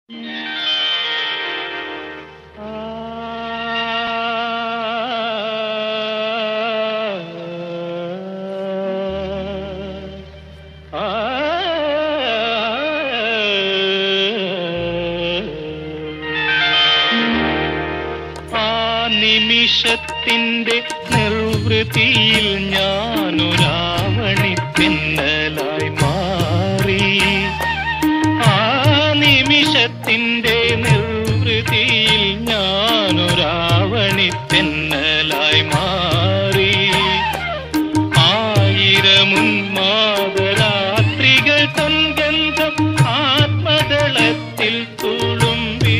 നിമിഷത്തിന്റെ നിർവൃതിയിൽ ഞാനൊരാവണി പിന്നലായി മാറി ആ നിമിഷത്തിന്റെ നിർവൃതിയിൽ ഞാനൊരാവണി പിന്നലായി മാറി ആയിരമുന്മാതരാത്രികൾ തൻഗന്ധം ആത്മദളത്തിൽ തുളുമ്പി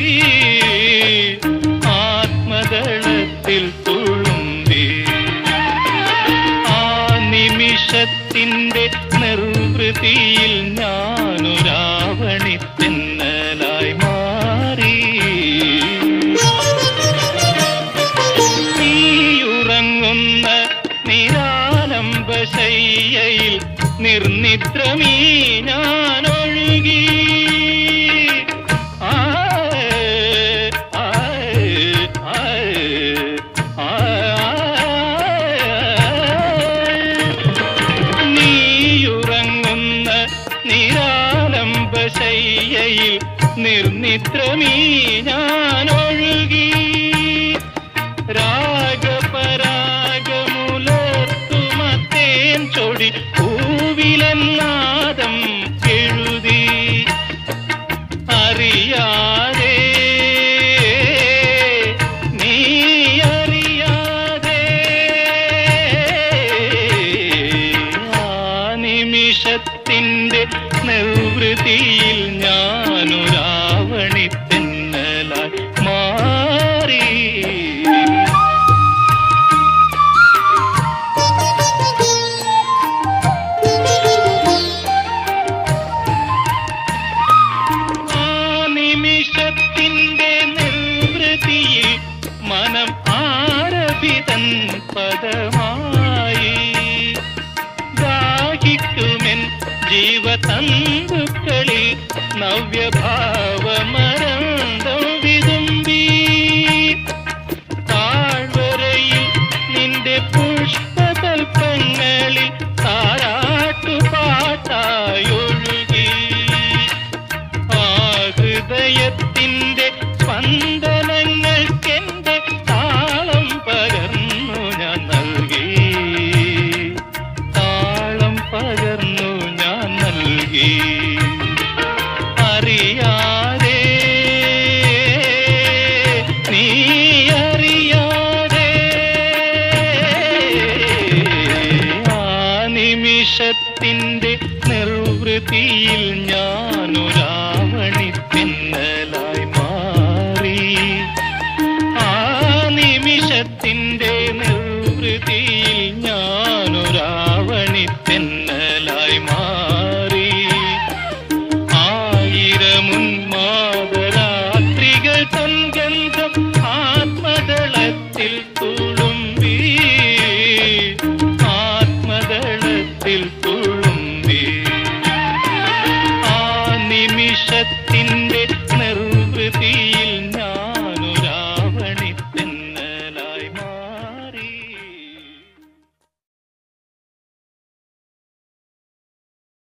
ആത്മദളത്തിൽ തുളുമ്പി ആ നിമിഷത്തിന്റെ നിർവൃതിയിൽ ഞാനൊരാവണി തെന്നലായി മാറി നീയുറങ്ങുന്ന നിരാലംബശയ്യയിൽ നിർനിദ്രമീ ഞാനൊഴുകി ആയ്, ആയ്, ആയ്, ആയ്. നീയുറങ്ങുന്ന നിരാലംബശയ്യയിൽ നിർനിദ്രമീ ഞാനൊഴുകി രാഗപരാഗമുലർത്തുമത്തേൻ ചൊടി പൂവിലെന്നാദം എഴുതി അറിയാതെ നീ അറിയാതെ ആ നിമിഷത്തിന്റെ നിർവൃതിയിൽ ഞാനൊരാവണി തെന്നലായി മാറി ആ നിമിഷത്തിന്റെ നിർവൃതിയിൽ മനം ആരഭിതൻ പദമായി ദാഹിക്കുമെൻ ജീവതന്തുക്കളിൽ നവ്യഭാവമരന്തം വിതുമ്പി താഴ്വരയിൽ നിന്റെ പുഷ്പതൽപ്പങ്ങളിൽ താരാട്ടുപാട്ടായൊഴുകി ആ ഹൃദയത്തിന്റെ സ്പന്ദനങ്ങൾക്കെന്റെ താളം പകർന്നു ഞാൻ നൽകി താളം പകർന്നു ഞാൻ നൽകി അറിയാതെ നീ അറിയാതെ ആ നിമിഷത്തിന്റെ നിർവൃതിയിൽ ഞാനൊരാ